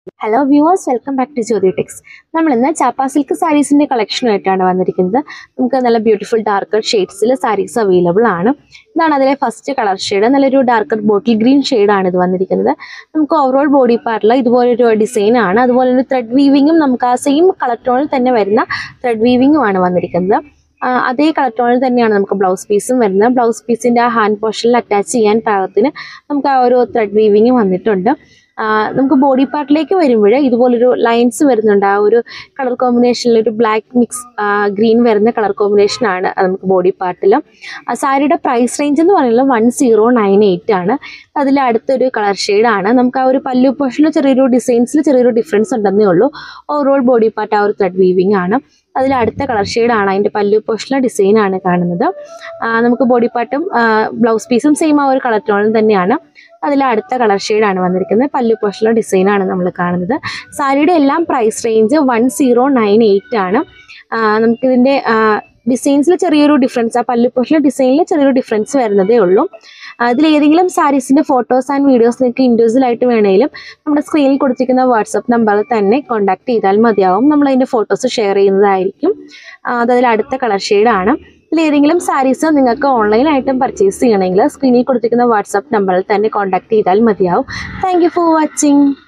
hello viewers welcome back to Jyothi tex നമ്മൾ ഇന്ന് ചാപ്പ സിൽക്ക് സാരീസിന്റെ കളക്ഷനുമായിട്ടാണ് വന്നിരിക്കുന്നത് നമുക്ക് നല്ല ബ്യൂട്ടിഫുൾ ഡാർക്കർ ഷെയ്ഡ്സിൽ സാരീസ് അവൈലബിൾ ആണ് ഇതാണ് അതിലെ ഫസ്റ്റ് കളർ ഷെയ്ഡ് നല്ലൊരു ഡാർക്കർ ബോട്ടിൽ ഗ്രീൻ ആണ് ഇത് വന്നിരിക്കുന്നത് നമുക്ക് ഓവറോൾ ബോഡി പാർട്ടിൽ ഇതുപോലൊരു ഡിസൈൻ ആണ് അതുപോലെ ഒരു ത്രെഡ് വീവിങ്ങും നമുക്ക് ആ സെയിം കളർ ടോണിൽ തന്നെ വരുന്ന ത്രെഡ് വീവിങ്ങും ആണ് വന്നിരിക്കുന്നത് ആ, അതേ കളർ ടോണിൽ തന്നെയാണ് നമുക്ക് ബ്ലൗസ് പീസും വരുന്നത് ബ്ലൗസ് പീസിന്റെ ആ ഹാൻഡ് പോർഷനിൽ അറ്റാച്ച് ചെയ്യാൻ പാകത്തിന് നമുക്ക് ആ ഒരു ത്രെഡ് വീവിങ് വന്നിട്ടുണ്ട് ആ, നമുക്ക് ബോഡി പാർട്ടിലേക്ക് വരുമ്പോൾ ഇതുപോലൊരു ലൈൻസ് വരുന്നുണ്ട് ആ ഒരു കളർ കോമ്പിനേഷനിൽ ഒരു ബ്ലാക്ക് മിക്സ് ഗ്രീൻ വരുന്ന കളർ കോമ്പിനേഷൻ ആണ് നമുക്ക് ബോഡി പാർട്ടിൽ സാരിയുടെ പ്രൈസ് റേഞ്ച് എന്ന് പറയുന്നത് വൺ സീറോ നയൻ എയ്റ്റ് ആണ് അതിൽ അടുത്തൊരു കളർ ആണ് നമുക്ക് ആ ഒരു പല്ലു പോർഷനിൽ ചെറിയൊരു ഡിസൈൻസിൽ ചെറിയൊരു ഡിഫറൻസ് ഉണ്ടെന്നേ ഉള്ളൂ ഓവറോൾ ബോഡി പാർട്ട് ആ ഒരു ത്രെഡ് വീവിങ് ആണ് അതിൽ അടുത്ത കളർ ആണ് അതിൻ്റെ പല്ലു പോർഷനിലെ ഡിസൈൻ ആണ് കാണുന്നത് ആ, നമുക്ക് ബോഡി പാർട്ടും ബ്ലൗസ് പീസും സെയിം ആ ഒരു കളർ ടോണിൽ തന്നെയാണ് അതിൽ അടുത്ത കളർ ആണ് വന്നിരിക്കുന്നത് പല്ലു പോർഷനിലെ ഡിസൈൻ ആണ് നമ്മൾ കാണുന്നത് സാരിയുടെ എല്ലാം price range one zero nine eight ആണ് ആ, നമുക്കിതിൻ്റെ ഡിസൈൻസിൽ ചെറിയൊരു ഡിഫറൻസ് ആ പല്ലു പോർഷനിലെ ഡിസൈനിൽ ചെറിയൊരു ഡിഫറൻസ് വരുന്നതേ ഉള്ളൂ അതിൽ ഏതെങ്കിലും സാരീസിൻ്റെ ഫോട്ടോസ് ആൻഡ് വീഡിയോസ് നിങ്ങൾക്ക് ഇൻഡിവിജ്വൽ ആയിട്ട് വേണമെങ്കിലും നമ്മുടെ സ്ക്രീനിൽ കൊടുത്തിരിക്കുന്ന വാട്സപ്പ് നമ്പറിൽ തന്നെ കോൺടാക്ട് ചെയ്താൽ മതിയാവും നമ്മൾ അതിൻ്റെ ഫോട്ടോസ് ഷെയർ ചെയ്യുന്നതായിരിക്കും ആ, അതതിൽ അടുത്ത കളർ ആണ് ഇതിൽ ഏതെങ്കിലും സാരീസ് നിങ്ങൾക്ക് ഓൺലൈനായിട്ടും പർച്ചേസ് ചെയ്യണമെങ്കിൽ സ്ക്രീനിൽ കൊടുത്തിരിക്കുന്ന വാട്സപ്പ് നമ്പറിൽ തന്നെ കോൺടാക്ട് ചെയ്താൽ മതിയാവും താങ്ക് യു ഫോർ വാച്ചിങ്